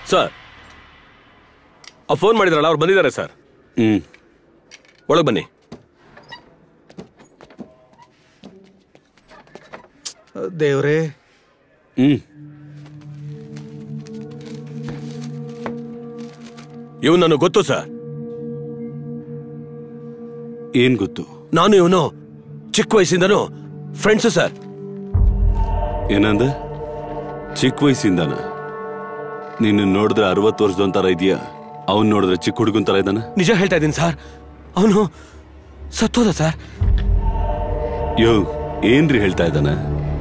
Sir ಆ phone ಮಾಡಿದ್ರಲ್ಲ ಅವ್ರು ಬಂದಿದ್ದಾರೆ ಸರ್ ಹ್ಮ್ ಒಳಗೆ ಬನ್ನಿ ದೇವ್ರೇ ಹ್ಮ್ ಇವ್ ನನಗೆ ಗೊತ್ತು ಸರ್ ಏನ್ ಗೊತ್ತು ನಾನು ಇವನು ಚಿಕ್ಕ ವಯಸ್ಸಿಂದನು ಫ್ರೆಂಡ್ಸು ಸರ್ ಏನಂದ ಚಿಕ್ಕ ವಯಸ್ಸಿಂದಾನ ನಿನ್ನ ನೋಡಿದ್ರೆ ಅರವತ್ತು ವರ್ಷದೊಂಥರ ಇದೆಯಾ ಅವನ್ ನೋಡಿದ್ರೆ ಚಿಕ್ಕ ಹುಡುಗನ್ ತರ ಇದ್ದಾನ ನಿಜ ಹೇಳ್ತಾ ಇದ್ದೀನಿ ಸರ್ ಅವನು ಸತ್ತೋದ ಸರ್ ಯೋ ಏನ್ರಿ ಹೇಳ್ತಾ ಇದ್ದಾನ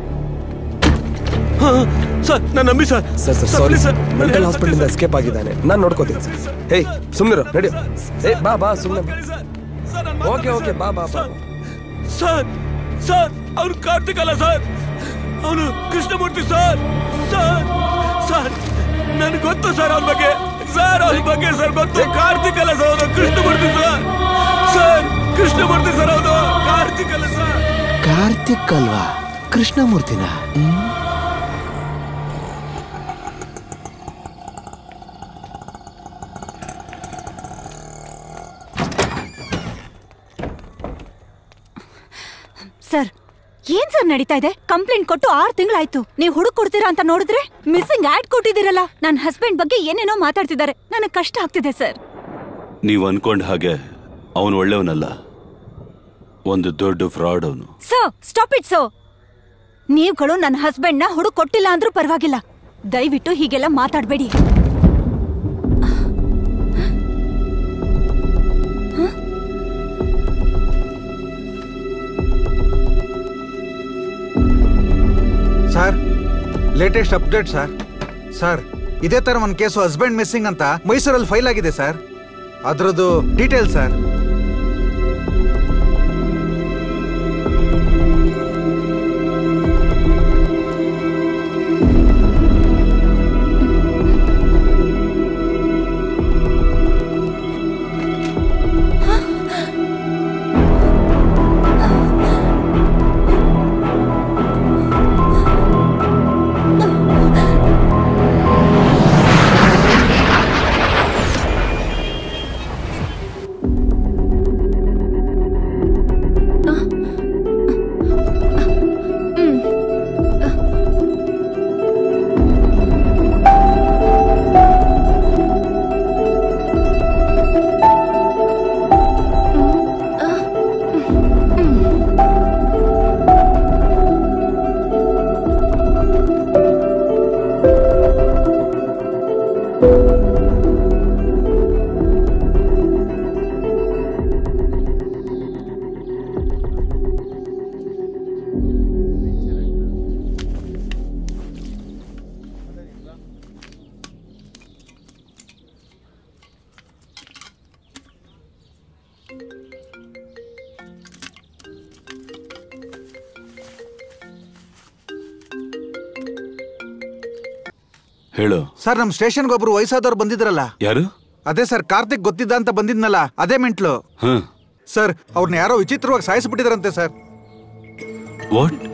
ಸರ್ ನಾನು ನಂಬಿ sir sir sir sorry mental hospital escape ಆಗಿದ್ದಾನೆ ನಾನು ನೋಡ್ಕೋತೀನಿ ಸರ್ ಹೇಯ್ ಸುಮ್ಮನಿರು ನಡಿ ಏ ಬಾ ಬಾ ಸುಮ್ಮನೆ ಓಕೆ ಓಕೆ ಬಾ ಬಾ ಬಾ ಸರ್ ಸರ್ ಅವ್ನು ಕಾರ್ತಿಕ್ ಅಲ್ಲ ಸರ್ ಅವನು ಕೃಷ್ಣಮೂರ್ತಿ ಸರ್ ಸರ್ ಸರ್ ನನಗೆ ಗೊತ್ತು ಸರ್ ಅವನ ಬಗ್ಗೆ ಸರ್ ಅವನ ಬಗ್ಗೆ ಸರ್ ಗೊತ್ತು ಕಾರ್ತಿಕ್ ಅಲ್ಲ ಸರ್ ಅವನು Krishnamurthy sir sir Krishnamurthy sir ಅವನು ಕಾರ್ತಿಕ್ ಅಲ್ಲ ಸರ್ ಕಾರ್ತಿಕ್ ಅಲ್ವಾ ಕೃಷ್ಣಮೂರ್ತಿನ ಹ್ಮ್? ಸರ್ ಏನ್ ಸರ್ ನಡೀತಾ ಇದೆ ಕಂಪ್ಲೇಂಟ್ ಕೊಟ್ಟು ಆರ್ ತಿಂಗಳಾಯ್ತು ನೀವು ಹುಡುಕ್ ಕೊಡ್ತೀರಾ ಅಂತ ನೋಡಿದ್ರೆ ಮಿಸ್ಸಿಂಗ್ ಆಡ್ ಕೊಟ್ಟಿದ್ದೀರಲ್ಲ ನನ್ನ ಹಸ್ಬೆಂಡ್ ಬಗ್ಗೆ ಏನೇನೋ ಮಾತಾಡ್ತಿದ್ದಾರೆ ನನಗೆ ಕಷ್ಟ ಆಗ್ತಿದೆ ಸರ್ ನೀವ್ ಅನ್ಕೊಂಡ ಹಾಗೆ ಅವನು ಒಳ್ಳೆಯವನಲ್ಲ ಒಂದು ದೊಡ್ಡ ಫ್ರಾಡ್ ಅವನು ಸೊ ಸ್ಟಾಪ್ ಇಟ್ ಸೊ ನೀವುಗಳು ನನ್ನ ಹಸ್ಬೆಂಡ್ನ ಹುಡುಕ್ ಕೊಟ್ಟಿಲ್ಲ ಅಂದ್ರೂ ಪರವಾಗಿಲ್ಲ ದಯವಿಟ್ಟು ಹೀಗೆಲ್ಲ ಮಾತಾಡಬೇಡಿ sir latest update sir sir ಇದೇ ತರ ಒಂದು ಕೇಸು ಹಸ್ಬೆಂಡ್ ಮಿಸ್ಸಿಂಗ್ ಅಂತ ಮೈಸೂರಲ್ಲಿ ಫೈಲ್ ಆಗಿದೆ ಸರ್ ಅದ್ರದ್ದು ಡೀಟೇಲ್ ಸರ್ ಹೇಳು ಸರ್ ನಮ್ಮ ಸ್ಟೇಷನ್ಗೆ ಒಬ್ರು ವಯಸ್ಸಾದವ್ರು ಬಂದಿದ್ರಲ್ಲ ಯಾರು ಅದೇ ಸರ್ ಕಾರ್ತಿಕ್ ಗೊತ್ತಿದ್ದ ಅಂತ ಬಂದಿದ್ನಲ್ಲ ಅದೇ ಮೆಂಟ್ಲು ಹ ಸರ್ ಅವ್ರನ್ನ ಯಾರೋ ವಿಚಿತ್ರವಾಗಿ ಸಾಯಿಸ್ಬಿಟ್ಟಿದ್ರಂತೆ ಸರ್ ವಾಟ್